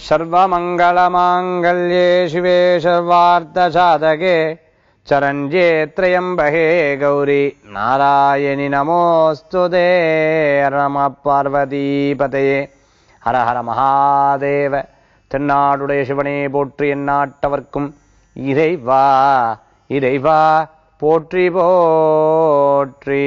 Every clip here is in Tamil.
सर्वमङ्गलमाङ्गल्ये शिवे सर्वार्थसाधके चरञ्जे त्र्यम्बके गौरी नारायणि नमोऽस्तु ते नमः பார்வதிபதையே ஹர ஹர மகாதேவ தென்னாடுடைய சிவனே போற்றி எந்நாட்டவர்க்கும் இறைவா இறைவா போற்றி போற்றி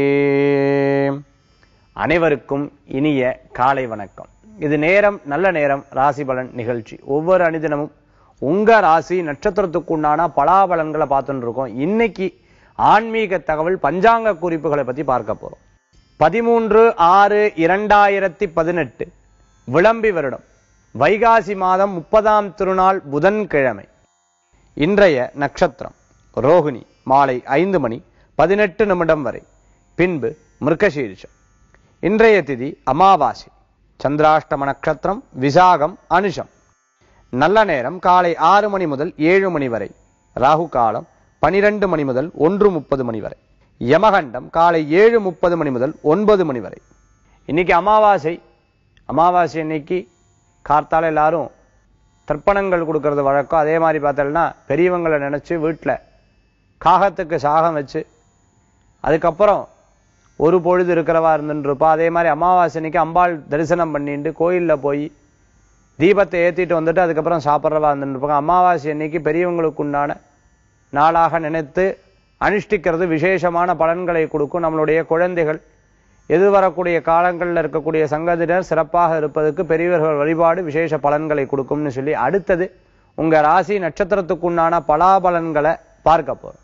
அனைவருக்கும் இனிய காலை வணக்கம் இது நேரம் நல்ல நேரம் ராசி பலன் நிகழ்ச்சி ஒவ்வொரு அணிதினமும் உங்க ராசி நட்சத்திரத்துக்கு உண்டான பலாபலன்களை பார்த்துட்டு இருக்கோம் இன்னைக்கு ஆன்மீக தகவல் பஞ்சாங்க குறிப்புகளை பத்தி பார்க்க போறோம் பதிமூன்று ஆறு இரண்டாயிரத்தி பதினெட்டு விளம்பி வருடம் வைகாசி மாதம் முப்பதாம் திருநாள் புதன்கிழமை இன்றைய நட்சத்திரம் ரோகிணி மாலை ஐந்து மணி பதினெட்டு நிமிடம் வரை பின்பு மிருகசீரிஷம் இன்றைய திதி அமாவாசை சந்திராஷ்டம நட்சத்திரம் விசாகம் அனுஷம் நல்ல நேரம் காலை ஆறு மணி முதல் ஏழு மணி வரை ராகு காலம் பனிரெண்டு மணி முதல் ஒன்று முப்பது மணி வரை யமகண்டம் காலை ஏழு முப்பது மணி முதல் ஒன்பது மணி வரை இன்னைக்கு அமாவாசை அமாவாசை இன்னைக்கு கார்த்தால எல்லாரும் தர்ப்பணங்கள் கொடுக்கறது வழக்கம் அதே மாதிரி பார்த்தோம்னா பெரியவங்களை நினைச்சு வீட்டில் காகத்துக்கு சாகம் வச்சு அதுக்கப்புறம் ஒரு பொழுது இருக்கிறவா இருந்துட்டு இருப்பா அதே மாதிரி அமாவாசை அன்னைக்கு அம்பாள் தரிசனம் பண்ணிட்டு கோயிலில் போய் தீபத்தை ஏற்றிட்டு வந்துட்டு அதுக்கப்புறம் சாப்பிட்றவா இருந்துட்டு இருப்பாங்க அமாவாசை அன்னைக்கு பெரியவங்களுக்கு உண்டான நாளாக நினைத்து அனுஷ்டிக்கிறது விசேஷமான பலன்களை கொடுக்கும் நம்மளுடைய குழந்தைகள் எதிர்வரக்கூடிய காலங்களில் இருக்கக்கூடிய சங்கதினர் சிறப்பாக இருப்பதற்கு பெரியவர்கள் வழிபாடு விசேஷ பலன்களை கொடுக்கும்னு சொல்லி அடுத்தது உங்க ராசி நட்சத்திரத்துக்குண்டான பலாபலன்களை பார்க்க போறோம்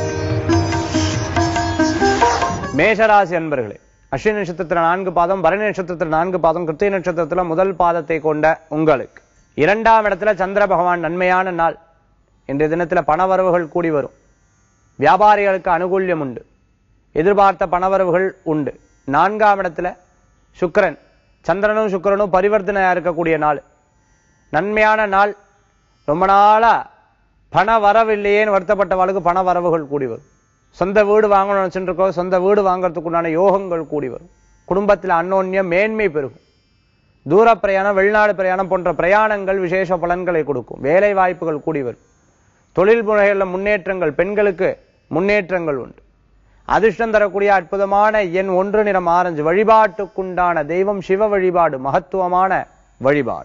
மேஷராசி அன்பர்களே அஸ்வினி நட்சத்திரத்துல நான்கு பாதம் பரணி நட்சத்திரத்துல நான்கு பாதம் கிருத்திய நட்சத்திரத்துல முதல் பாதத்தை கொண்ட உங்களுக்கு இரண்டாம் இடத்துல சந்திர பகவான் நன்மையான நாள் இன்றைய தினத்துல பணவரவுகள் கூடி வரும் வியாபாரிகளுக்கு அனுகூல்யம் உண்டு எதிர்பார்த்த பணவரவுகள் உண்டு நான்காம் இடத்துல சுக்கிரன் சந்திரனும் சுக்கிரனும் பரிவர்த்தனையா இருக்கக்கூடிய நாள் நன்மையான நாள் ரொம்ப நாளா பண வரவில்லையேன்னு வருத்தப்பட்டவளுக்கு பண வரவுகள் கூடி வரும் சொந்த வீடு வாங்கணும்னு நினைச்சுட்டு இருக்கோம் சொந்த வீடு வாங்குறதுக்கு உண்டான யோகங்கள் கூடி வரும் குடும்பத்தில் அன்னோன்யம் மேன்மை பெருகும் தூர பிரயாணம் வெளிநாடு பிரயாணம் போன்ற பிரயாணங்கள் விசேஷ பலன்களை கொடுக்கும் வேலை வாய்ப்புகள் கூடி வரும் தொழில் முறைகளில் முன்னேற்றங்கள் பெண்களுக்கு முன்னேற்றங்கள் உண்டு அதிர்ஷ்டம் தரக்கூடிய அற்புதமான எண் ஒன்று நிறம் ஆரஞ்சு வழிபாட்டுக்குண்டான தெய்வம் சிவ வழிபாடு மகத்துவமான வழிபாடு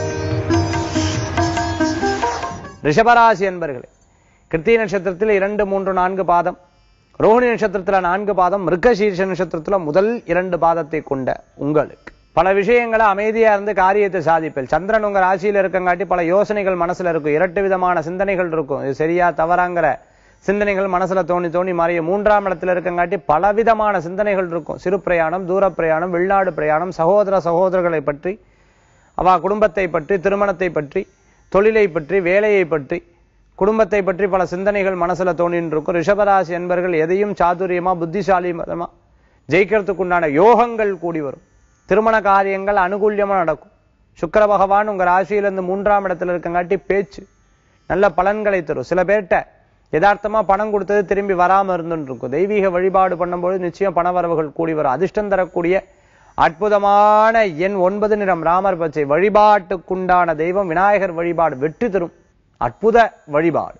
ரிஷபராசி என்பர்களே கிருத்திய நட்சத்திரத்தில் இரண்டு மூன்று நான்கு பாதம் ரோஹிணி நட்சத்திரத்துல நான்கு பாதம் மிருகசீர்ஷ நட்சத்திரத்துல முதல் இரண்டு பாதத்தை கொண்ட உங்களுக்கு பல விஷயங்களை அமைதியா இருந்து காரியத்தை சாதிப்பேன் சந்திரன் உங்க ராசியில இருக்கங்காட்டி பல யோசனைகள் மனசுல இருக்கும் இரட்டு விதமான சிந்தனைகள் இருக்கும் இது சரியா தவறாங்கிற சிந்தனைகள் மனசுல தோணி தோணி மாறிய மூன்றாம் இடத்துல இருக்கங்காட்டி பலவிதமான சிந்தனைகள் இருக்கும் சிறு பிரயாணம் தூர பிரயாணம் வெளிநாடு பிரயாணம் சகோதர சகோதரர்களை பற்றி அவ குடும்பத்தை பற்றி திருமணத்தை பற்றி தொழிலை பற்றி வேலையை பற்றி குடும்பத்தை பற்றி பல சிந்தனைகள் மனசுல தோணின்னு இருக்கும் ரிஷபராசி என்பர்கள் எதையும் சாதுரியமா புத்திசாலிமா ஜெயிக்கிறதுக்கு உண்டான யோகங்கள் கூடி வரும் திருமண காரியங்கள் அனுகூல்யமா நடக்கும் சுக்கிர பகவான் உங்க ராசியிலிருந்து மூன்றாம் இடத்துல இருக்கங்காட்டி பேச்சு நல்ல பலன்களை தரும் சில பேர்கிட்ட யதார்த்தமா பணம் கொடுத்தது திரும்பி வராம இருந்துட்டு இருக்கும் தெய்வீக வழிபாடு பண்ணும்போது நிச்சயம் பண வரவுகள் கூடி வரும் அதிர்ஷ்டம் தரக்கூடிய அற்புதமான எண் ஒன்பது நிறம் ராமர் பச்சை வழிபாட்டுக்குண்டான தெய்வம் விநாயகர் வழிபாடு வெற்றி தரும் அற்புத வழிபாடு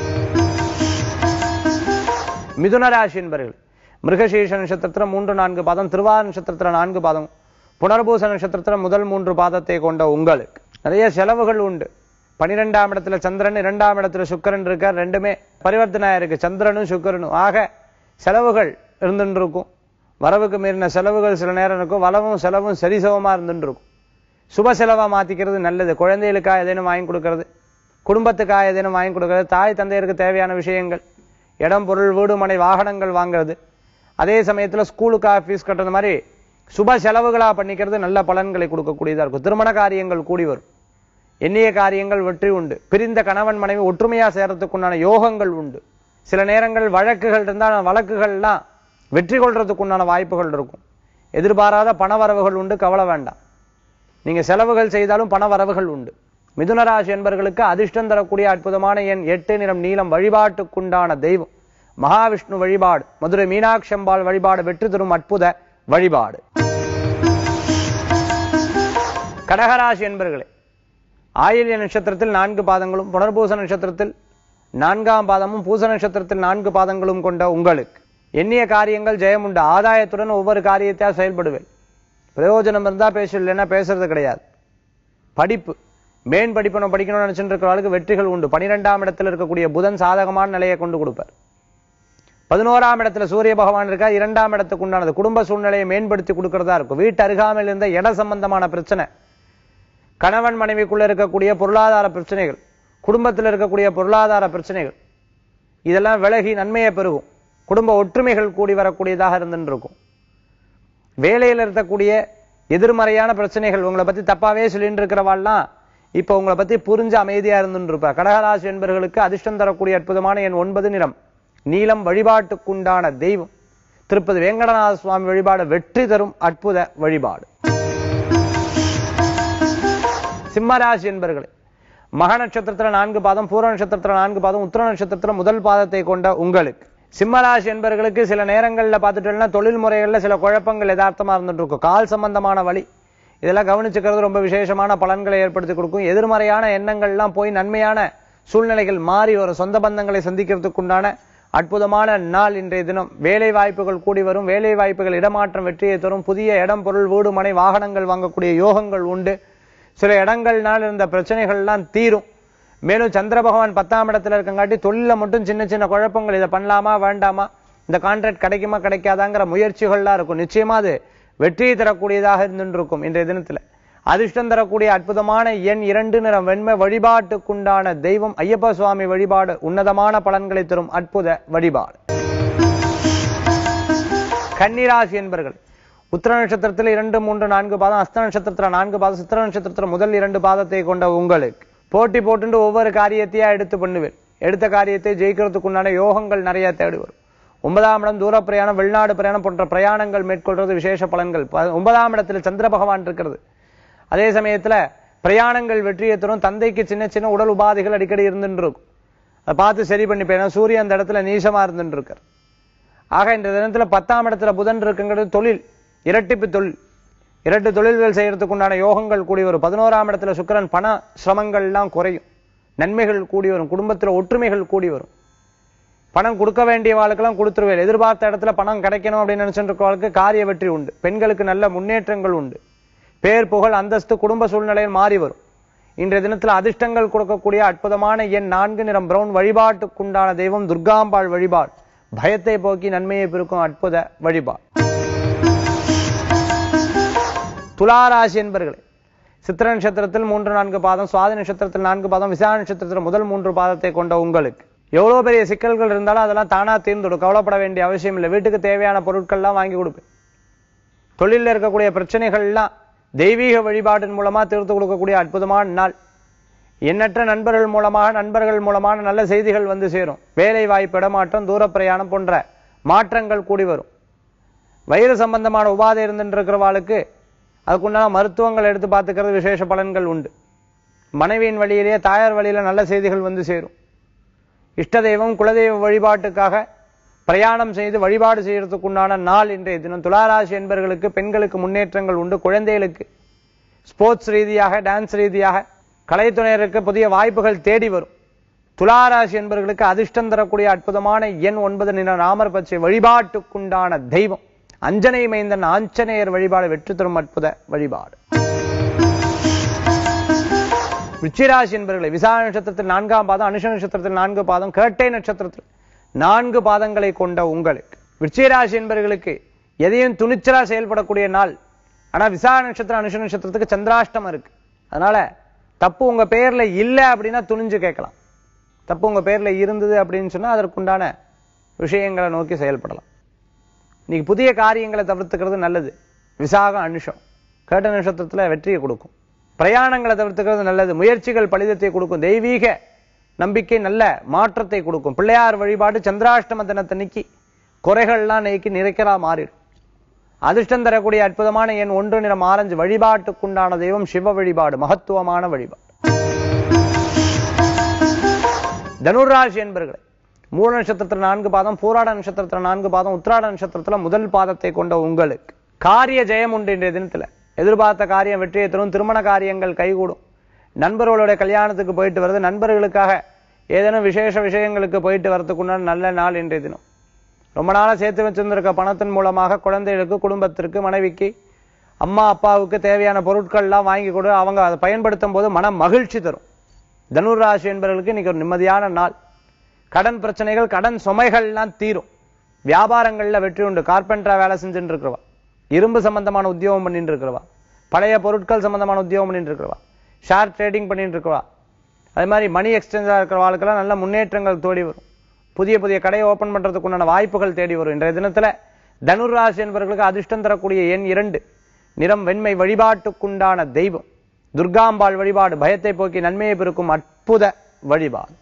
மிதுன ராசி என்பர்கள் மிருகசீர்ஷ நட்சத்திரத்துல மூன்று நான்கு பாதம் திருவார நட்சத்திரத்துல நான்கு பாதம் புனர்பூச நட்சத்திரத்துல முதல் மூன்று பாதத்தை கொண்ட உங்களுக்கு நிறைய செலவுகள் உண்டு பனிரெண்டாம் இடத்துல சந்திரன் இரண்டாம் இடத்துல சுக்கரன் இருக்கார் ரெண்டுமே பரிவர்த்தனையா இருக்கு சந்திரனும் சுக்கரனும் ஆக செலவுகள் இருந்துட்டு இருக்கும் வரவுக்கு மீறின செலவுகள் சில நேரம் இருக்கும் வரவும் செலவும் சரிசமமா இருந்துட்டு இருக்கும் சுப செலவா மாத்திக்கிறது நல்லது குழந்தைகளுக்காக ஏதேனும் வாங்கி கொடுக்கறது குடும்பத்துக்காக ஏதேனும் வாங்கி கொடுக்கறது தாய் தந்தையருக்கு தேவையான விஷயங்கள் இடம் பொருள் வீடு மனை வாகனங்கள் வாங்குறது அதே சமயத்துல ஸ்கூலுக்காக ஃபீஸ் கட்டுறது மாதிரி சுப செலவுகளா பண்ணிக்கிறது நல்ல பலன்களை கொடுக்கக்கூடியதா இருக்கும் திருமண காரியங்கள் கூடி வரும் எண்ணிய காரியங்கள் வெற்றி உண்டு பிரிந்த கணவன் மனைவி ஒற்றுமையா சேரத்துக்குண்டான யோகங்கள் உண்டு சில நேரங்கள் வழக்குகள் இருந்தால் அந்த வழக்குகள்லாம் வெற்றி கொள்றதுக்குண்டான வாய்ப்புகள் இருக்கும் எதிர்பாராத பண வரவுகள் உண்டு கவலை வேண்டாம் நீங்க செலவுகள் செய்தாலும் பண வரவுகள் உண்டு மிதுனராசி என்பர்களுக்கு அதிர்ஷ்டம் தரக்கூடிய அற்புதமான எண் எட்டு நிறம் நீளம் வழிபாட்டுக்குண்டான தெய்வம் மகாவிஷ்ணு வழிபாடு மதுரை மீனாட்சி அம்பாள் வழிபாடு வெற்றி தரும் அற்புத வழிபாடு கடகராசி என்பர்களே ஆயில்ய நட்சத்திரத்தில் நான்கு பாதங்களும் புனர்பூச நட்சத்திரத்தில் நான்காம் பாதமும் பூச நட்சத்திரத்தில் நான்கு பாதங்களும் கொண்ட உங்களுக்கு எண்ணிய காரியங்கள் ஜெயம் உண்டு ஆதாயத்துடன் ஒவ்வொரு காரியத்தையா செயல்படுவேன் பிரயோஜனம் இருந்தா பேச இல்லைன்னா பேசுறது கிடையாது படிப்பு மேன் படிப்பு நம்ம படிக்கணும்னு நினைச்சிட்டு இருக்கிறவங்களுக்கு வெற்றிகள் உண்டு பனிரெண்டாம் இடத்துல இருக்கக்கூடிய புதன் சாதகமான நிலையை கொண்டு கொடுப்பார் பதினோராம் இடத்துல சூரிய பகவான் இருக்கா இரண்டாம் இடத்துக்கு உண்டானது குடும்ப சூழ்நிலையை மேம்படுத்தி கொடுக்கறதா இருக்கும் வீட்டு அருகாமையில் இருந்த இட சம்பந்தமான பிரச்சனை கணவன் மனைவிக்குள்ள இருக்கக்கூடிய பொருளாதார பிரச்சனைகள் குடும்பத்தில் இருக்கக்கூடிய பொருளாதார பிரச்சனைகள் இதெல்லாம் விலகி நன்மையை பெருகும் குடும்ப ஒற்றுமைகள் கூடி வரக்கூடியதாக இருந்துட்டு இருக்கும் வேலையில் இருக்கக்கூடிய எதிர்மறையான பிரச்சனைகள் உங்களை பத்தி தப்பாவே சொல்லிட்டு இருக்கிறவாள்லாம் இப்ப உங்களை பத்தி புரிஞ்சு அமைதியா இருந்துட்டு இருப்பா கடகராசி என்பவர்களுக்கு அதிர்ஷ்டம் தரக்கூடிய அற்புதமான என் ஒன்பது நிறம் நீலம் வழிபாட்டுக்குண்டான தெய்வம் திருப்பதி வேங்கடநாத சுவாமி வழிபாடு வெற்றி தரும் அற்புத வழிபாடு சிம்மராசி என்பர்களே மக நட்சத்திரத்துல நான்கு பாதம் பூர நட்சத்திரத்துல நான்கு பாதம் உத்திர நட்சத்திரத்துல முதல் பாதத்தை கொண்ட உங்களுக்கு சிம்மராசி என்பர்களுக்கு சில நேரங்கள்ல பார்த்துட்டோம்னா தொழில் முறைகள்ல சில குழப்பங்கள் யதார்த்தமா இருந்துட்டு இருக்கும் கால் சம்பந்தமான வழி இதெல்லாம் கவனிச்சுக்கிறது ரொம்ப விசேஷமான பலன்களை ஏற்படுத்தி கொடுக்கும் எதிர்மறையான எண்ணங்கள்லாம் போய் நன்மையான சூழ்நிலைகள் மாறி வரும் சொந்த பந்தங்களை சந்திக்கிறதுக்குண்டான அற்புதமான நாள் இன்றைய தினம் வேலை வாய்ப்புகள் கூடி வரும் வேலை வாய்ப்புகள் இடமாற்றம் வெற்றியை தரும் புதிய இடம் பொருள் வீடு மனை வாகனங்கள் வாங்கக்கூடிய யோகங்கள் உண்டு சில இடங்கள்னால் இருந்த பிரச்சனைகள்லாம் தீரும் மேலும் சந்திர பகவான் பத்தாம் இடத்துல இருக்கங்காட்டி தொழில மட்டும் சின்ன சின்ன குழப்பங்கள் இதை பண்ணலாமா வேண்டாமா இந்த கான்ட்ராக்ட் கிடைக்குமா கிடைக்காதாங்கிற முயற்சிகள்லாம் இருக்கும் நிச்சயமா அது வெற்றியை தரக்கூடியதாக இருந்துட்டு இருக்கும் இன்றைய தினத்துல அதிர்ஷ்டம் தரக்கூடிய அற்புதமான எண் இரண்டு நிறம் வெண்மை வழிபாட்டுக்குண்டான தெய்வம் ஐயப்ப சுவாமி வழிபாடு உன்னதமான பலன்களை தரும் அற்புத வழிபாடு கன்னிராசி என்பர்கள் உத்திர நட்சத்திரத்தில் இரண்டு மூன்று நான்கு பாதம் அஸ்த நட்சத்திரத்துல நான்கு பாதம் சித்திர நட்சத்திரத்துல முதல் இரண்டு பாதத்தை கொண்ட உங்களுக்கு போட்டி போட்டுண்டு ஒவ்வொரு காரியத்தையா எடுத்து பண்ணுவேன் எடுத்த காரியத்தை ஜெயிக்கிறதுக்குண்டான யோகங்கள் நிறைய தேடி வரும் ஒன்பதாம் இடம் தூர பிரயாணம் வெளிநாடு பிரயாணம் போன்ற பிரயாணங்கள் மேற்கொள்றது விசேஷ பலன்கள் ப- ஒன்பதாம் இடத்துல சந்திர பகவான் இருக்கிறது அதே சமயத்துல பிரயாணங்கள் வெற்றியை தரும் தந்தைக்கு சின்ன சின்ன உடல் உபாதைகள் அடிக்கடி இருந்துட்டு இருக்கும் அதை பார்த்து சரி பண்ணிப்பேன் ஏன்னா சூரியன் அந்த இடத்துல நீசமா இருந்துட்டு இருக்கார் ஆக இந்த தினத்துல பத்தாம் இடத்துல புதன் இருக்குங்கிறது தொழில் இரட்டிப்பு தொழில் இரட்டு தொழில்கள் செய்யறதுக்கு உண்டான யோகங்கள் கூடி வரும் பதினோராம் இடத்துல சுக்கிரன் பண சிரமங்கள் எல்லாம் குறையும் நன்மைகள் கூடி வரும் குடும்பத்துல ஒற்றுமைகள் கூடி வரும் பணம் கொடுக்க வேண்டிய வாழ்க்கெல்லாம் கொடுத்துருவேன் எதிர்பார்த்த இடத்துல பணம் கிடைக்கணும் அப்படின்னு நினைச்சிட்டு இருக்கவங்களுக்கு காரிய வெற்றி உண்டு பெண்களுக்கு நல்ல முன்னேற்றங்கள் உண்டு பேர் புகழ் அந்தஸ்து குடும்ப சூழ்நிலையில் மாறி வரும் இன்றைய தினத்துல அதிர்ஷ்டங்கள் கொடுக்கக்கூடிய அற்புதமான எண் நான்கு நிறம் பிரவுன் வழிபாட்டுக்குண்டான தெய்வம் துர்காம்பாள் வழிபாடு பயத்தை போக்கி நன்மையை பெருக்கும் அற்புத வழிபாடு துளாராசி என்பர்களே சித்திர நட்சத்திரத்தில் மூன்று நான்கு பாதம் சுவாதி நட்சத்திரத்தில் நான்கு பாதம் விசா நட்சத்திரத்தில் முதல் மூன்று பாதத்தை கொண்ட உங்களுக்கு எவ்வளவு பெரிய சிக்கல்கள் இருந்தாலும் அதெல்லாம் தானா தீர்ந்துடும் கவலைப்பட வேண்டிய அவசியம் இல்லை வீட்டுக்கு தேவையான பொருட்கள்லாம் வாங்கி கொடுப்பேன் தொழிலில் இருக்கக்கூடிய பிரச்சனைகள்லாம் தெய்வீக வழிபாட்டின் மூலமா தீர்த்து கொடுக்கக்கூடிய அற்புதமான நாள் எண்ணற்ற நண்பர்கள் மூலமாக நண்பர்கள் மூலமான நல்ல செய்திகள் வந்து சேரும் வேலை வாய்ப்பு இடமாற்றம் தூர பிரயாணம் போன்ற மாற்றங்கள் கூடி வரும் வயிறு சம்பந்தமான உபாதை இருந்துட்டு இருக்கிறவாளுக்கு அதுக்குண்டான மருத்துவங்கள் எடுத்து பார்த்துக்கிறது விசேஷ பலன்கள் உண்டு மனைவியின் வழியிலேயே தாயார் வழியில நல்ல செய்திகள் வந்து சேரும் இஷ்ட தெய்வம் குலதெய்வ வழிபாட்டுக்காக பிரயாணம் செய்து வழிபாடு செய்யறதுக்கு உண்டான நாள் இன்றைய தினம் துளாராசி என்பவர்களுக்கு பெண்களுக்கு முன்னேற்றங்கள் உண்டு குழந்தைகளுக்கு ஸ்போர்ட்ஸ் ரீதியாக டான்ஸ் ரீதியாக கலைத்துறையினருக்கு புதிய வாய்ப்புகள் தேடி வரும் துளாராசி என்பவர்களுக்கு அதிர்ஷ்டம் தரக்கூடிய அற்புதமான எண் ஒன்பது நிற ராமர் பச்சை வழிபாட்டுக்குண்டான தெய்வம் அஞ்சனை மைந்தன் ஆஞ்சநேயர் வழிபாடு வெற்றி தரும் அற்புத வழிபாடு விருச்சிராசி என்பவர்களை விசா நட்சத்திரத்தில் நான்காம் பாதம் அனுஷ நட்சத்திரத்தில் நான்கு பாதம் கேட்டை நட்சத்திரத்தில் நான்கு பாதங்களை கொண்ட உங்களுக்கு விருச்சிராசி என்பவர்களுக்கு எதையும் துணிச்சலா செயல்படக்கூடிய நாள் ஆனா விசா நட்சத்திரம் அனுஷ நட்சத்திரத்துக்கு சந்திராஷ்டமம் இருக்கு அதனால தப்பு உங்க பேர்ல இல்ல அப்படின்னா துணிஞ்சு கேட்கலாம் தப்பு உங்க பேர்ல இருந்தது அப்படின்னு சொன்னா அதற்குண்டான விஷயங்களை நோக்கி செயல்படலாம் இன்னைக்கு புதிய காரியங்களை தவிர்த்துக்கிறது நல்லது விசாகம் அனுஷம் கேட்ட நட்சத்திரத்துல வெற்றியை கொடுக்கும் பிரயாணங்களை தவிர்த்துக்கிறது நல்லது முயற்சிகள் பலிதத்தை கொடுக்கும் தெய்வீக நம்பிக்கை நல்ல மாற்றத்தை கொடுக்கும் பிள்ளையார் வழிபாடு சந்திராஷ்டம தினத்தன்னைக்கு குறைகள்லாம் நீக்கி நிறைக்கிறா மாறிடும் அதிர்ஷ்டம் தரக்கூடிய அற்புதமான எண் ஒன்று நிறம் ஆரஞ்சு வழிபாட்டுக்குண்டான தெய்வம் சிவ வழிபாடு மகத்துவமான வழிபாடு தனுராசி என்பர்களே மூல நட்சத்திரத்துல நான்கு பாதம் பூராட நட்சத்திரத்துல நான்கு பாதம் உத்திராட நட்சத்திரத்துல முதல் பாதத்தை கொண்ட உங்களுக்கு காரிய ஜெயம் உண்டு இன்றைய தினத்துல எதிர்பார்த்த காரியம் வெற்றியை தரும் திருமண காரியங்கள் கைகூடும் நண்பர்களுடைய கல்யாணத்துக்கு போயிட்டு வருது நண்பர்களுக்காக ஏதேனும் விசேஷ விஷயங்களுக்கு போயிட்டு வரதுக்குண்டான நல்ல நாள் இன்றைய தினம் ரொம்ப நாளா சேர்த்து வச்சிருந்திருக்க பணத்தின் மூலமாக குழந்தைகளுக்கு குடும்பத்திற்கு மனைவிக்கு அம்மா அப்பாவுக்கு தேவையான பொருட்கள்லாம் வாங்கி கொடு அவங்க அதை பயன்படுத்தும் போது மன மகிழ்ச்சி தரும் தனுர் ராசி என்பவர்களுக்கு இன்னைக்கு ஒரு நிம்மதியான நாள் கடன் பிரச்சனைகள் கடன் சுமைகள்லாம் தீரும் வியாபாரங்கள்ல வெற்றி உண்டு கார்பெண்டரா வேலை செஞ்சுட்டு இருக்கிறவா இரும்பு சம்பந்தமான உத்தியோகம் பண்ணிட்டு இருக்கிறவா பழைய பொருட்கள் சம்பந்தமான உத்தியோகம் பண்ணிட்டு இருக்கிறவா ஷேர் ட்ரேடிங் பண்ணிட்டு இருக்கிறவா அதே மாதிரி மணி எக்ஸ்சேஞ்சா இருக்கிறவாளுக்கெல்லாம் நல்ல முன்னேற்றங்கள் தேடி வரும் புதிய புதிய கடையை ஓபன் பண்றதுக்கு உண்டான வாய்ப்புகள் தேடி வரும் இன்றைய தினத்துல தனுர் ராசி என்பவர்களுக்கு அதிர்ஷ்டம் தரக்கூடிய எண் இரண்டு நிறம் வெண்மை வழிபாட்டுக்குண்டான தெய்வம் துர்காம்பாள் வழிபாடு பயத்தை போக்கி நன்மையை பெருக்கும் அற்புத வழிபாடு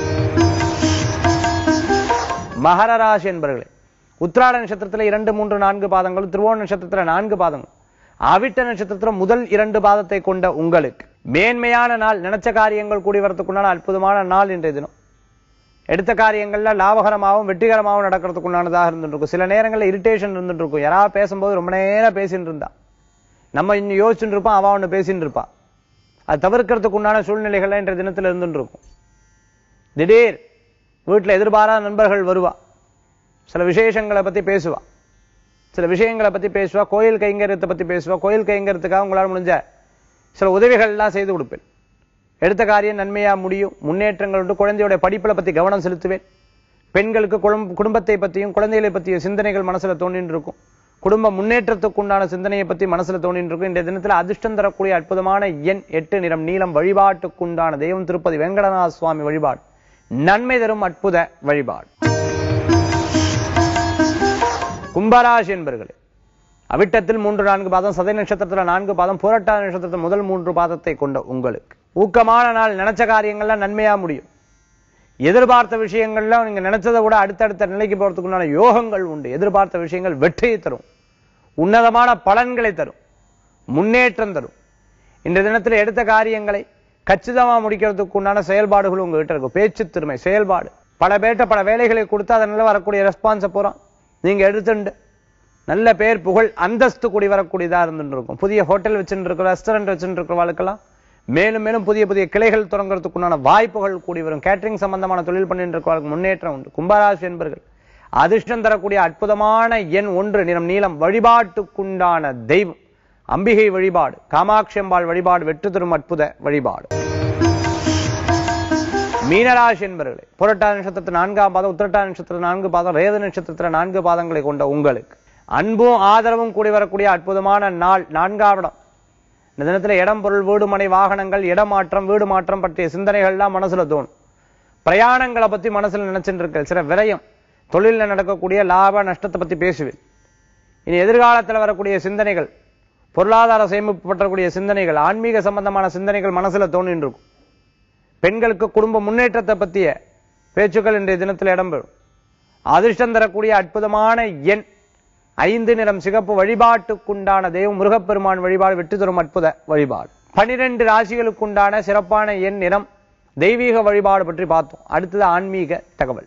மகர ராசி என்பவர்களே உத்திராட நட்சத்திரத்துல இரண்டு மூன்று நான்கு பாதங்களும் திருவோண நட்சத்திரத்துல நான்கு பாதங்களும் அவிட்ட நட்சத்திரத்துல முதல் இரண்டு பாதத்தை கொண்ட உங்களுக்கு மேன்மையான நாள் நினைச்ச காரியங்கள் கூடி வரத்துக்குண்டான அற்புதமான நாள் இன்றைய தினம் எடுத்த காரியங்கள்ல லாபகரமாகவும் வெற்றிகரமாகவும் நடக்கிறதுக்குண்டானதாக இருந்துட்டு இருக்கும் சில நேரங்கள்ல இரிட்டேஷன் இருந்துட்டு இருக்கும் யாராவது பேசும்போது ரொம்ப நேரம் பேசிட்டு இருந்தா நம்ம இன்னும் யோசிச்சுட்டு இருப்போம் அவ ஒண்ணு பேசிட்டு இருப்பா அது தவிர்க்கிறதுக்கு உண்டான சூழ்நிலைகள்லாம் இன்றைய தினத்துல இருந்துட்டு இருக்கும் திடீர் வீட்டுல எதிர்பாராத நண்பர்கள் வருவா சில விசேஷங்களை பத்தி பேசுவா சில விஷயங்களை பத்தி பேசுவா கோயில் கைங்கரியத்தை பத்தி பேசுவா கோயில் கைங்கரியத்துக்காக உங்களால் முடிஞ்ச சில உதவிகள்லாம் செய்து கொடுப்பேன் எடுத்த காரியம் நன்மையா முடியும் முன்னேற்றங்கள் உண்டு குழந்தையோட படிப்புல பத்தி கவனம் செலுத்துவேன் பெண்களுக்கு குடும்- குடும்பத்தை பத்தியும் குழந்தைகளை பற்றிய சிந்தனைகள் மனசுல தோண்டின்னு இருக்கும் குடும்ப முன்னேற்றத்துக்கு உண்டான சிந்தனையை பத்தி மனசுல தோண்டின்னு இருக்கும் இந்த தினத்துல அதிர்ஷ்டம் தரக்கூடிய அற்புதமான எண் எட்டு நிறம் நீளம் வழிபாட்டுக்குண்டான தெய்வம் திருப்பதி வெங்கடநாத சுவாமி வழிபாடு நன்மை தரும் அற்புத வழிபாடு கும்பராசி என்பர்களே அவிட்டத்தில் மூன்று நான்கு பாதம் சதை நட்சத்திரத்துல நான்கு பாதம் புரட்டாத நட்சத்திரத்தில் முதல் மூன்று பாதத்தை கொண்ட உங்களுக்கு ஊக்கமான நாள் நினைச்ச காரியங்கள்லாம் நன்மையா முடியும் எதிர்பார்த்த விஷயங்கள்ல நீங்க நினைச்சதை விட அடுத்தடுத்த நிலைக்கு போறதுக்குண்டான யோகங்கள் உண்டு எதிர்பார்த்த விஷயங்கள் வெற்றியை தரும் உன்னதமான பலன்களை தரும் முன்னேற்றம் தரும் இந்த தினத்துல எடுத்த காரியங்களை கச்சிதமா முடிக்கிறதுக்கு உண்டான செயல்பாடுகள் உங்ககிட்ட இருக்கும் பேச்சு திறமை செயல்பாடு பல பேர்ட்ட பல வேலைகளை கொடுத்து அதனால வரக்கூடிய ரெஸ்பான்ஸை பூரா நீங்க எடுத்துண்டு நல்ல பேர் புகழ் அந்தஸ்து கூடி வரக்கூடியதா இருந்துட்டு இருக்கும் புதிய ஹோட்டல் வச்சுட்டு இருக்கிற ரெஸ்டாரண்ட் வச்சுட்டு இருக்கிறவளுக்கெல்லாம் மேலும் மேலும் புதிய புதிய கிளைகள் தொடங்குறதுக்கு உண்டான வாய்ப்புகள் கூடி வரும் கேட்டரிங் சம்பந்தமான தொழில் பண்ணிட்டு இருக்கிறவர்களுக்கு முன்னேற்றம் உண்டு கும்பராசி என்பர்கள் அதிர்ஷ்டம் தரக்கூடிய அற்புதமான எண் ஒன்று நிறம் நீளம் வழிபாட்டுக்குண்டான தெய்வம் அம்பிகை வழிபாடு காமாட்சி அம்பாள் வழிபாடு வெற்றி தரும் அற்புத வழிபாடு மீனராசி என்பர்களே புரட்டா நட்சத்திரத்தில் நான்காம் பாதம் உத்திரட்டா நட்சத்திரத்தில் நான்கு பாதம் ரேத நட்சத்திரத்தில் நான்கு பாதங்களை கொண்ட உங்களுக்கு அன்பும் ஆதரவும் கூடி வரக்கூடிய அற்புதமான நாள் நான்காம் இடம் இந்த தினத்துல இடம் பொருள் வீடு மனை வாகனங்கள் இடமாற்றம் வீடு மாற்றம் பற்றிய சிந்தனைகள்லாம் மனசுல தோணும் பிரயாணங்களை பத்தி மனசுல நினைச்சுட்டு இருக்க சில விரயம் தொழில்ல நடக்கக்கூடிய லாப நஷ்டத்தை பத்தி பேசுவேன் இனி எதிர்காலத்துல வரக்கூடிய சிந்தனைகள் பொருளாதார சேமிப்பு பற்றக்கூடிய சிந்தனைகள் ஆன்மீக சம்பந்தமான சிந்தனைகள் மனசுல தோணின்னு இருக்கும் பெண்களுக்கு குடும்ப முன்னேற்றத்தை பற்றிய பேச்சுக்கள் இன்றைய தினத்தில் இடம்பெறும் அதிர்ஷ்டம் தரக்கூடிய அற்புதமான எண் ஐந்து நிறம் சிகப்பு வழிபாட்டுக்குண்டான தெய்வம் முருகப்பெருமான் வழிபாடு வெற்றி தரும் அற்புத வழிபாடு பனிரெண்டு ராசிகளுக்குண்டான சிறப்பான எண் நிறம் தெய்வீக வழிபாடு பற்றி பார்த்தோம் அடுத்தது ஆன்மீக தகவல்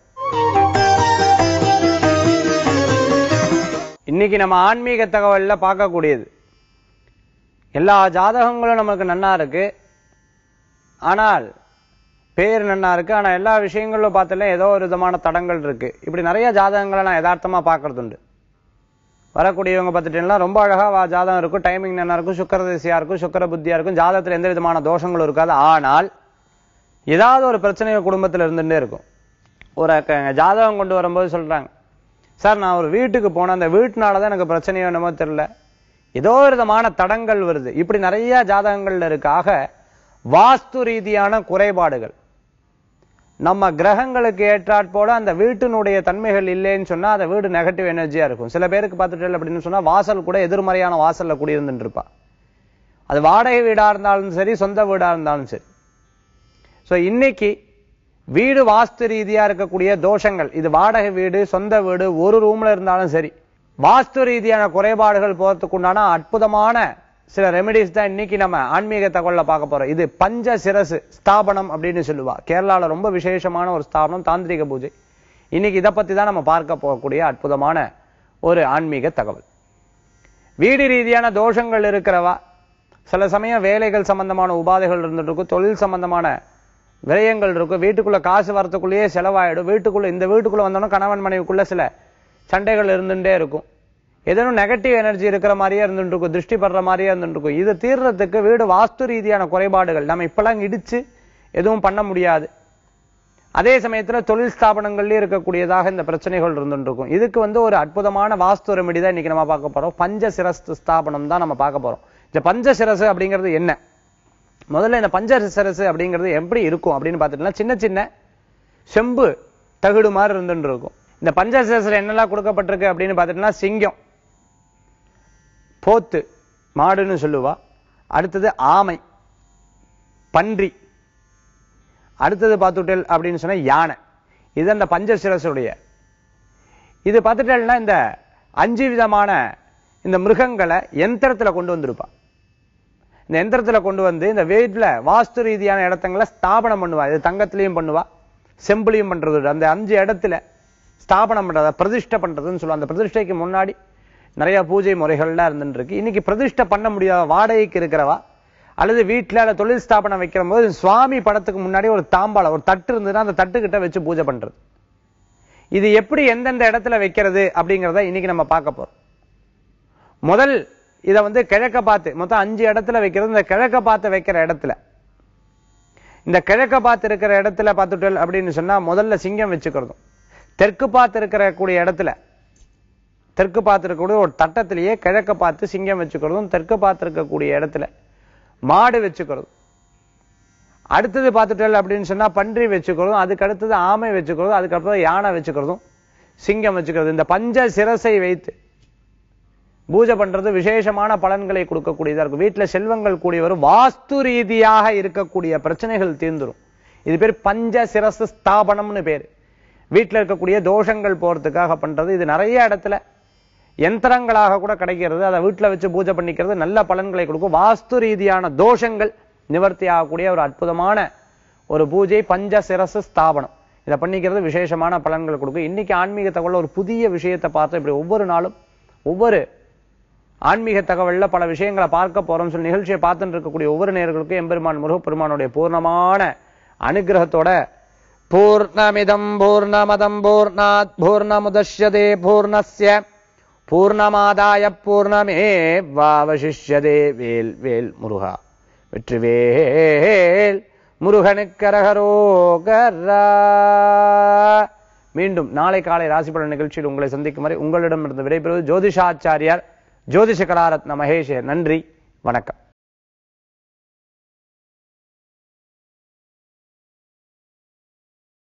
இன்னைக்கு நம்ம ஆன்மீக தகவல்ல பார்க்கக்கூடியது எல்லா ஜாதகங்களும் நமக்கு நன்னா இருக்கு ஆனால் பேர் நன்னா இருக்கு ஆனா எல்லா விஷயங்களும் பார்த்தாலே ஏதோ ஒரு விதமான தடங்கள் இருக்கு இப்படி நிறைய ஜாதகங்களை நான் யதார்த்தமா பார்க்கறது உண்டு வரக்கூடியவங்க பார்த்துட்டீங்கன்னா ரொம்ப அழகா வா ஜாதகம் இருக்கும் டைமிங் நல்லா இருக்கும் சுக்கர திசையா இருக்கும் சுக்கர புத்தியா இருக்கும் ஜாதகத்துல எந்த விதமான தோஷங்களும் இருக்காது ஆனால் ஏதாவது ஒரு பிரச்சனை குடும்பத்துல இருந்துட்டே இருக்கும் ஒரு க- ஜாதகம் கொண்டு வரும்போது சொல்றாங்க சார் நான் ஒரு வீட்டுக்கு போனேன் அந்த வீட்டுனால தான் எனக்கு பிரச்சனையோ என்னமோ தெரியல ஏதோ ஒரு விதமான தடங்கள் வருது இப்படி நிறைய ஜாதகங்கள்ல இருக்கு ஆக வாஸ்து ரீதியான குறைபாடுகள் நம்ம கிரகங்களுக்கு ஏற்றாற் போல அந்த வீட்டினுடைய தன்மைகள் இல்லைன்னு சொன்னா அந்த வீடு நெகட்டிவ் எனர்ஜியா இருக்கும் சில பேருக்கு பார்த்துட்டு அப்படின்னு சொன்னா வாசல் கூட எதிர்மறையான வாசல்ல குடியிருந்துட்டு இருப்பா அது வாடகை வீடா இருந்தாலும் சரி சொந்த வீடா இருந்தாலும் சரி சோ இன்னைக்கு வீடு வாஸ்து ரீதியா இருக்கக்கூடிய தோஷங்கள் இது வாடகை வீடு சொந்த வீடு ஒரு ரூம்ல இருந்தாலும் சரி வாஸ்து ரீதியான குறைபாடுகள் போறதுக்கு உண்டான அற்புதமான சில ரெமெடிஸ் தான் இன்னைக்கு நம்ம ஆன்மீக தகவல்ல பார்க்க போறோம் இது பஞ்ச சிரசு ஸ்தாபனம் அப்படின்னு சொல்லுவா கேரளால ரொம்ப விசேஷமான ஒரு ஸ்தாபனம் தாந்திரிக பூஜை இன்னைக்கு இதை பத்தி தான் நம்ம பார்க்க போகக்கூடிய அற்புதமான ஒரு ஆன்மீக தகவல் வீடு ரீதியான தோஷங்கள் இருக்கிறவா சில சமயம் வேலைகள் சம்பந்தமான உபாதைகள் இருந்துட்டு இருக்கும் தொழில் சம்பந்தமான விரயங்கள் இருக்கும் வீட்டுக்குள்ள காசு வரத்துக்குள்ளேயே செலவாயிடும் வீட்டுக்குள்ள இந்த வீட்டுக்குள்ள வந்தோன்னா கணவன் மனைவிக்குள்ள சில சண்டைகள் இருந்துட்டே இருக்கும் ஏதேனும் நெகட்டிவ் எனர்ஜி இருக்கிற மாதிரியே இருந்துட்டு இருக்கும் திருஷ்டி படுற மாதிரியே இருந்துட்டு இருக்கும் இது தீர்றதுக்கு வீடு வாஸ்து ரீதியான குறைபாடுகள் நம்ம இப்பெல்லாம் இடிச்சு எதுவும் பண்ண முடியாது அதே சமயத்துல தொழில் ஸ்தாபனங்கள்லயே இருக்கக்கூடியதாக இந்த பிரச்சனைகள் இருந்துட்டு இருக்கும் இதுக்கு வந்து ஒரு அற்புதமான வாஸ்து ரெமெடி தான் இன்னைக்கு நம்ம பார்க்க போறோம் பஞ்ச சிரஸ்து ஸ்தாபனம் தான் நம்ம பார்க்க போறோம் இந்த பஞ்ச சிரசு அப்படிங்கிறது என்ன முதல்ல இந்த பஞ்ச சிரசு அப்படிங்கிறது எப்படி இருக்கும் அப்படின்னு பார்த்துட்டோம்னா சின்ன சின்ன செம்பு தகுடு மாதிரி இருந்துட்டு இருக்கும் இந்த பஞ்ச சிரசுல என்னெல்லாம் கொடுக்கப்பட்டிருக்கு அப்படின்னு பார்த்துட்டோம்னா சிங்கம் போத்து மாடுன்னு சொல்லுவா அடுத்தது ஆமை பன்றி அடுத்தது பார்த்துட்டல் அப்படின்னு சொன்னா யானை இது அந்த பஞ்சசிரசுடைய இது பார்த்துட்டேன்னா இந்த அஞ்சு விதமான இந்த மிருகங்களை எந்திரத்துல கொண்டு வந்திருப்பா இந்த எந்திரத்துல கொண்டு வந்து இந்த வீட்டுல வாஸ்து ரீதியான இடத்தங்களை ஸ்தாபனம் பண்ணுவா இது தங்கத்திலையும் பண்ணுவா செம்புலையும் பண்றது உண்டு. அந்த அஞ்சு இடத்துல ஸ்தாபனம் பண்றத பிரதிஷ்டை பண்றதுன்னு சொல்லுவா அந்த பிரதிஷ்டைக்கு முன்னாடி நிறைய பூஜை முறைகள்லாம் இருந்துட்டு இருக்கு இன்னைக்கு பிரதிஷ்டை பண்ண முடியாத வாடகைக்கு இருக்கிறவா அல்லது வீட்டுல அல்ல தொழில் ஸ்தாபனம் வைக்கிற போது சுவாமி படத்துக்கு முன்னாடி ஒரு தாம்பாளம் ஒரு தட்டு இருந்ததுன்னா அந்த தட்டு கிட்ட வச்சு பூஜை பண்றது இது எப்படி எந்தெந்த இடத்துல வைக்கிறது அப்படிங்கறத இன்னைக்கு நம்ம பார்க்க போறோம் முதல் இத வந்து கிழக்க பார்த்து மொத்தம் அஞ்சு இடத்துல வைக்கிறது இந்த கிழக்க பார்த்து வைக்கிற இடத்துல இந்த கிழக்க பார்த்து இருக்கிற இடத்துல பார்த்துட்டல் அப்படின்னு சொன்னா முதல்ல சிங்கம் வச்சுக்கிறதும் தெற்கு பார்த்து இருக்கிற கூடிய இடத்துல தெற்கு பார்த்து இருக்கக்கூடிய ஒரு தட்டத்திலேயே கிழக்க பார்த்து சிங்கம் வச்சுக்கிறதும் தெற்கு பார்த்து இருக்கக்கூடிய இடத்துல மாடு வச்சுக்கிறதும் அடுத்தது பார்த்துட்டல் அப்படின்னு சொன்னா பன்றி வச்சுக்கிறதும் அதுக்கு அடுத்தது ஆமை வச்சுக்கிறதும் அதுக்கப்புறம் யானை வச்சுக்கிறதும் சிங்கம் வச்சுக்கிறது இந்த பஞ்ச சிரசை வைத்து பூஜை பண்றது விசேஷமான பலன்களை கொடுக்கக்கூடியதா இருக்கும் வீட்டுல செல்வங்கள் கூடி வரும் வாஸ்து ரீதியாக இருக்கக்கூடிய பிரச்சனைகள் தீர்ந்துரும் இது பேர் பஞ்ச சிரசு ஸ்தாபனம்னு பேரு வீட்டுல இருக்கக்கூடிய தோஷங்கள் போறதுக்காக பண்றது இது நிறைய இடத்துல யந்திரங்களாக கூட கிடைக்கிறது அதை வீட்டுல வச்சு பூஜை பண்ணிக்கிறது நல்ல பலன்களை கொடுக்கும் வாஸ்து ரீதியான தோஷங்கள் நிவர்த்தி ஆகக்கூடிய ஒரு அற்புதமான ஒரு பூஜை பஞ்ச சிரசு ஸ்தாபனம் இதை பண்ணிக்கிறது விசேஷமான பலன்களை கொடுக்கும் இன்னைக்கு ஆன்மீக தகவல் ஒரு புதிய விஷயத்தை பார்த்து இப்படி ஒவ்வொரு நாளும் ஒவ்வொரு ஆன்மீக தகவல்ல பல விஷயங்களை பார்க்க போறோம் சொல்லி நிகழ்ச்சியை பார்த்துட்டு இருக்கக்கூடிய ஒவ்வொரு நேர்களுக்கும் எம்பெருமான் முருகப்பெருமானுடைய பூர்ணமான அனுகிரகத்தோட பூர்ணமிதம் பூர்ணமதம் பூர்ணாத் பூர்ணமுதஷ்யதே பூர்ணஸ்ய பூர்ணமாதாய பூர்ணமே வாவசிஷ்யதே வேல் வேல் முருகா வெற்றிவேல் முருகனுக்கரகரோகரா மீண்டும் நாளை காலை ராசிபலன் நிகழ்ச்சியில் உங்களை சந்திக்கும் வரை உங்களிடமிருந்து விடைபெறுவது ஜோதிஷாச்சாரியார் ஜோதிஷ கலாரத்ன மகேஷர் நன்றி வணக்கம்